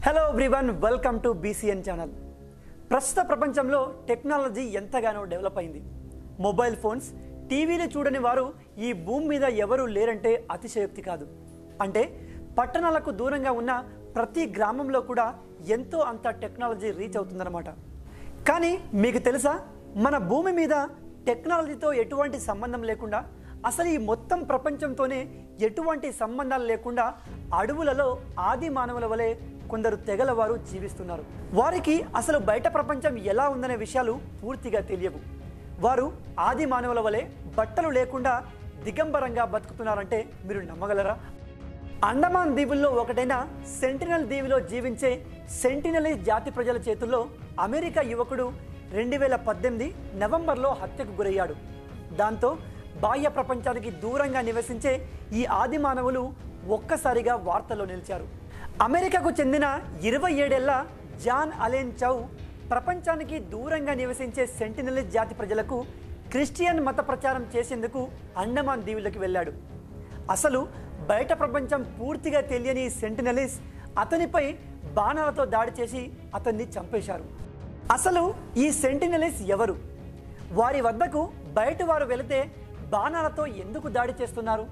hello everyone welcome to BCN channel ప్రస్తుత ప్రపంచంలో technology ఎంతగానో డెవలప్ అయింది మొబైల్ ఫోన్స్ టీవీలు చూడని వారు ఈ భూమి మీద ఎవరూ లేరంటే అతిశయోక్తి కాదు అంటే పట్టణాలకు దూరంగా ఉన్న ప్రతి గ్రామంలో కూడా ఎంతో అంత టెక్నాలజీ రీచ్ అవుతుందన్నమాట కానీ మీకు తెలుసా మన భూమి మీద టెక్నాలజీతో ఎటువంటి సంబంధం లేకుండా అసలు ఈ మొత్తం ప్రపంచంతోనే ఎటువంటి సంబంధాలు లేకుండా అడవులలో ఆది మానవుల వలె కొందరు తెగల వారు జీవిస్తున్నారు వారికి అసలు బయట ప్రపంచం ఎలా ఉందనే విషయాలు పూర్తిగా తెలియవు వారు ఆది మానవుల వలె బట్టలు లేకుండా దిగంబరంగా బతుకుతున్నారంటే మీరు నమ్మగలరా అండమాన్ దీవుల్లో ఒకటైన సెంటినల్ దీవిలో జీవించే సెంటినలీ జాతి ప్రజల చేతుల్లో అమెరికా యువకుడు రెండు వేల పద్దెనిమిది నవంబర్లో హత్యకు గురయ్యాడు దాంతో బాహ్య ప్రపంచానికి దూరంగా నివసించే ఈ ఆది మానవులు ఒక్కసారిగా వార్తల్లో నిలిచారు అమెరికాకు చెందిన ఇరవై ఏడేళ్ల జాన్ అలెన్ చౌ ప్రపంచానికి దూరంగా నివసించే సెంటినలీ జాతి ప్రజలకు క్రిస్టియన్ మత ప్రచారం చేసేందుకు అండమాన్ దీవులకు వెళ్ళాడు అసలు బయట ప్రపంచం పూర్తిగా తెలియని సెంటినలిస్ అతనిపై బాణాలతో దాడి చేసి అతన్ని చంపేశారు అసలు ఈ సెంటినలిస్ ఎవరు వారి వద్దకు బయట వారు వెళితే బాణాలతో ఎందుకు దాడి చేస్తున్నారు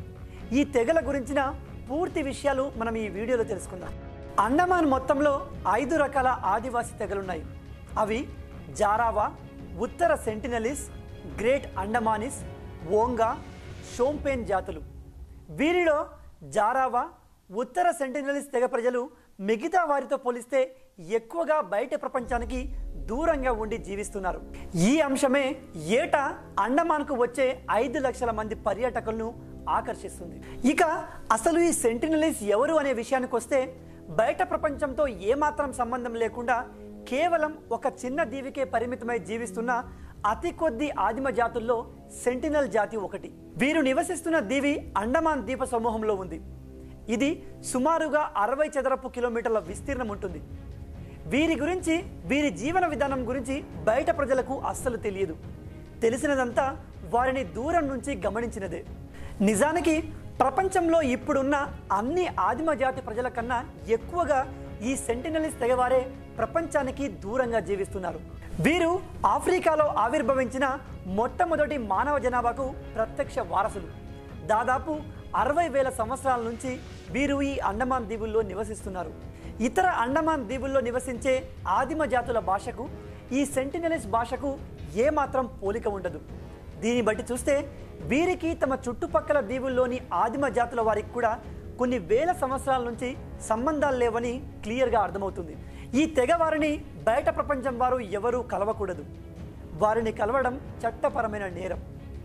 ఈ తెగల గురించిన పూర్తి విషయాలు మనం ఈ వీడియోలో తెలుసుకుందాం అండమాన్ మొత్తంలో ఐదు రకాల ఆదివాసీ తెగలున్నాయి అవి జారావా ఉత్తర సెంటినలిస్ గ్రేట్ అండమానిస్ ఓంగా షోంపేన్ జాతులు వీరిలో జారావా ఉత్తర సెంటినలిస్ తెగ ప్రజలు మిగతా వారితో పోలిస్తే ఎక్కువగా బయట ప్రపంచానికి దూరంగా ఉండి జీవిస్తున్నారు ఈ అంశమే ఏటా అండమాన్కు వచ్చే ఐదు లక్షల మంది పర్యాటకులను ఆకర్షిస్తుంది ఇక అసలు ఈ సెంటినలిస్ ఎవరు అనే విషయానికి వస్తే బయట ప్రపంచంతో ఏమాత్రం సంబంధం లేకుండా కేవలం ఒక చిన్న దీవికే పరిమితమై జీవిస్తున్న అతి కొద్ది ఆదిమ జాతుల్లో సెంటినల్ జాతి ఒకటి వీరు నివసిస్తున్న దీవి అండమాన్ ద్వీప సమూహంలో ఉంది ఇది సుమారుగా అరవై చదరపు కిలోమీటర్ల విస్తీర్ణం ఉంటుంది వీరి గురించి వీరి జీవన విధానం గురించి బయట ప్రజలకు అస్సలు తెలియదు తెలిసినదంతా వారిని దూరం నుంచి గమనించినదే నిజానికి ప్రపంచంలో ఇప్పుడున్న అన్ని ఆదిమ జాతి ప్రజల కన్నా ఎక్కువగా ఈ సెంటినలిస్ తెగవారే ప్రపంచానికి దూరంగా జీవిస్తున్నారు వీరు ఆఫ్రికాలో ఆవిర్భవించిన మొట్టమొదటి మానవ జనాభాకు ప్రత్యక్ష వారసులు దాదాపు అరవై వేల సంవత్సరాల నుంచి వీరు ఈ అండమాన్ దీవుల్లో నివసిస్తున్నారు ఇతర అండమాన్ దీవుల్లో నివసించే ఆదిమ జాతుల భాషకు ఈ సెంటినలిస్ భాషకు ఏమాత్రం పోలిక ఉండదు దీన్ని బట్టి చూస్తే వీరికి తమ చుట్టుపక్కల దీవుల్లోని ఆదిమ జాతుల వారికి కూడా కొన్ని వేల సంవత్సరాల నుంచి సంబంధాలు లేవని క్లియర్గా అర్థమవుతుంది ఈ తెగ వారిని బయట ప్రపంచం వారు ఎవరూ కలవకూడదు వారిని కలవడం చట్టపరమైన నేరం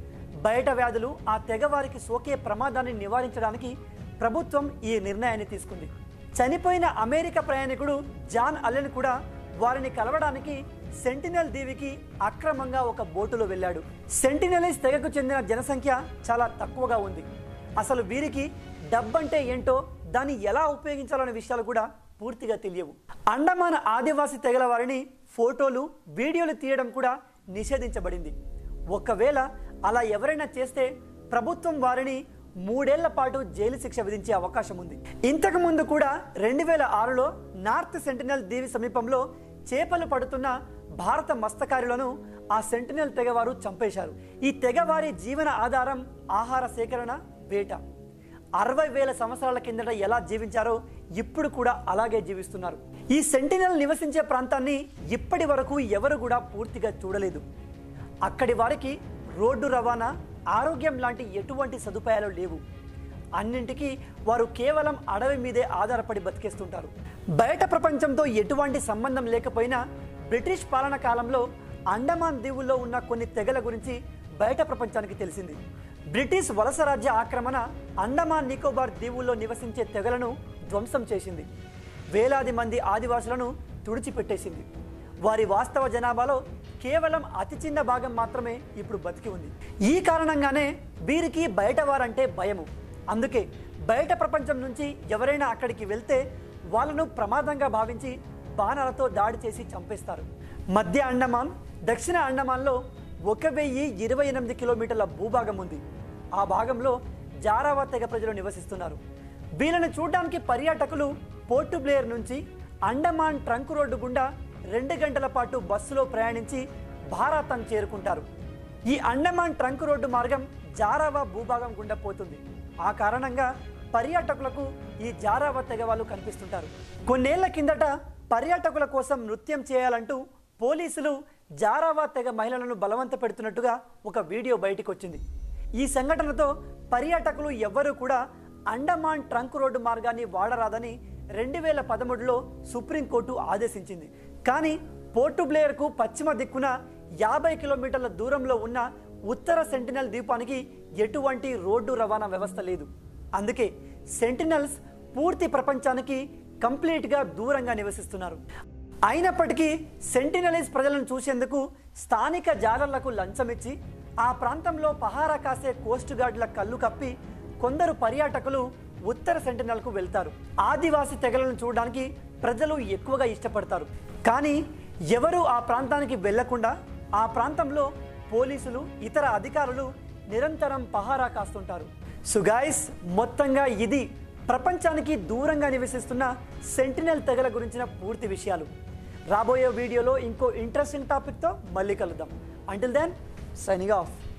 బయట వ్యాధులు ఆ తెగవారికి సోకే ప్రమాదాన్ని నివారించడానికి ప్రభుత్వం ఈ నిర్ణయాన్ని తీసుకుంది చనిపోయిన అమెరికా ప్రయాణికుడు జాన్ అలెన్ కూడా వారిని కలవడానికి సెంటినల్ దీవికి అక్రమంగా ఒక బోటులో వెళ్ళాడు సెంటినలిస్ తెగకు చెందిన జనసంఖ్య చాలా తక్కువగా ఉంది అసలు వీరికి డబ్బంటే ఏంటో దాన్ని ఎలా ఉపయోగించాలనే విషయాలు కూడా పూర్తిగా తెలియవు అండమాన్ ఆదివాసీ తెగల వారిని ఫోటోలు వీడియోలు తీయడం కూడా నిషేధించబడింది ఒకవేళ అలా ఎవరైనా చేస్తే ప్రభుత్వం వారిని మూడేళ్ల పాటు జైలు శిక్ష విధించే అవకాశం ఉంది ఇంతకు ముందు కూడా రెండు వేల ఆరులో నార్త్ సెంటినల్ దీవి సమీపంలో చేపలు పడుతున్న భారత మత్స్యకారులను ఆ సెంటినల్ తెగవారు చంపేశారు ఈ తెగవారి జీవన ఆధారం ఆహార సేకరణ వేట అరవై వేల సంవత్సరాల కిందట ఎలా జీవించారో ఇప్పుడు కూడా అలాగే జీవిస్తున్నారు ఈ సెంటినల్ నివసించే ప్రాంతాన్ని ఇప్పటి వరకు ఎవరు కూడా పూర్తిగా చూడలేదు అక్కడి వారికి రోడ్డు రవాణా ఆరోగ్యం లాంటి ఎటువంటి సదుపాయాలు లేవు అన్నింటికీ వారు కేవలం అడవి మీదే ఆధారపడి బతికేస్తుంటారు బయట ప్రపంచంతో ఎటువంటి సంబంధం లేకపోయినా బ్రిటిష్ పాలన కాలంలో అండమాన్ దీవుల్లో ఉన్న కొన్ని తెగల గురించి బయట ప్రపంచానికి తెలిసింది బ్రిటిష్ వలస రాజ్య ఆక్రమణ అండమాన్ నికోబార్ దీవుల్లో నివసించే తెగలను ధ్వంసం చేసింది వేలాది మంది ఆదివాసులను తుడిచిపెట్టేసింది వారి వాస్తవ జనాభాలో కేవలం అతి చిన్న భాగం మాత్రమే ఇప్పుడు బతికి ఉంది ఈ కారణంగానే వీరికి బయట వారంటే భయము అందుకే బయట ప్రపంచం నుంచి ఎవరైనా అక్కడికి వెళ్తే వాళ్ళను ప్రమాదంగా భావించి బాణాలతో దాడి చేసి చంపేస్తారు మధ్య అండమాన్ దక్షిణ అండమాన్లో ఒక వెయ్యి ఇరవై ఎనిమిది కిలోమీటర్ల భూభాగం ఉంది ఆ భాగంలో జారావా తెగ ప్రజలు నివసిస్తున్నారు వీళ్ళని చూడడానికి పర్యాటకులు పోర్టు బ్లేయర్ నుంచి అండమాన్ ట్రంక్ రోడ్డు గుండా రెండు గంటల పాటు బస్సులో ప్రయాణించి భారతం చేరుకుంటారు ఈ అండమాన్ ట్రంక్ రోడ్డు మార్గం జారావా భూభాగం గుండా పోతుంది ఆ కారణంగా పర్యాటకులకు ఈ జారావా తెగ వాళ్ళు కనిపిస్తుంటారు కొన్నేళ్ల కిందట పర్యాటకుల కోసం నృత్యం చేయాలంటూ పోలీసులు జారావా తెగ మహిళలను బలవంత పెడుతున్నట్టుగా ఒక వీడియో బయటకు వచ్చింది ఈ సంఘటనతో పర్యాటకులు ఎవ్వరూ కూడా అండమాన్ ట్రంక్ రోడ్డు మార్గాన్ని వాడరాదని రెండు వేల పదమూడులో సుప్రీంకోర్టు ఆదేశించింది కానీ పోర్టు బ్లేయర్కు పశ్చిమ దిక్కున యాభై కిలోమీటర్ల దూరంలో ఉన్న ఉత్తర సెంటినల్ ద్వీపానికి ఎటువంటి రోడ్డు రవాణా వ్యవస్థ లేదు అందుకే సెంటినల్స్ పూర్తి ప్రపంచానికి కంప్లీట్గా దూరంగా నివసిస్తున్నారు అయినప్పటికీ సెంటినలీస్ ప్రజలను చూసేందుకు స్థానిక జాలర్లకు లంచమిచ్చి ఆ ప్రాంతంలో పహారా కాసే కోస్ట్ గార్డుల కళ్ళు కప్పి కొందరు పర్యాటకులు ఉత్తర సెంటినల్కు వెళ్తారు ఆదివాసి తెగలను చూడడానికి ప్రజలు ఎక్కువగా ఇష్టపడతారు కానీ ఎవరు ఆ ప్రాంతానికి వెళ్లకుండా ఆ ప్రాంతంలో పోలీసులు ఇతర అధికారులు నిరంతరం పహారా కాస్తుంటారు సుగాయస్ మొత్తంగా ఇది ప్రపంచానికి దూరంగా నివసిస్తున్న సెంటినల్ తెగల గురించిన పూర్తి విషయాలు రాబోయే వీడియోలో ఇంకో ఇంట్రెస్టింగ్ టాపిక్తో మళ్ళీ కలుద్దాం అంటిల్ దెన్ సైనింగ్ ఆఫ్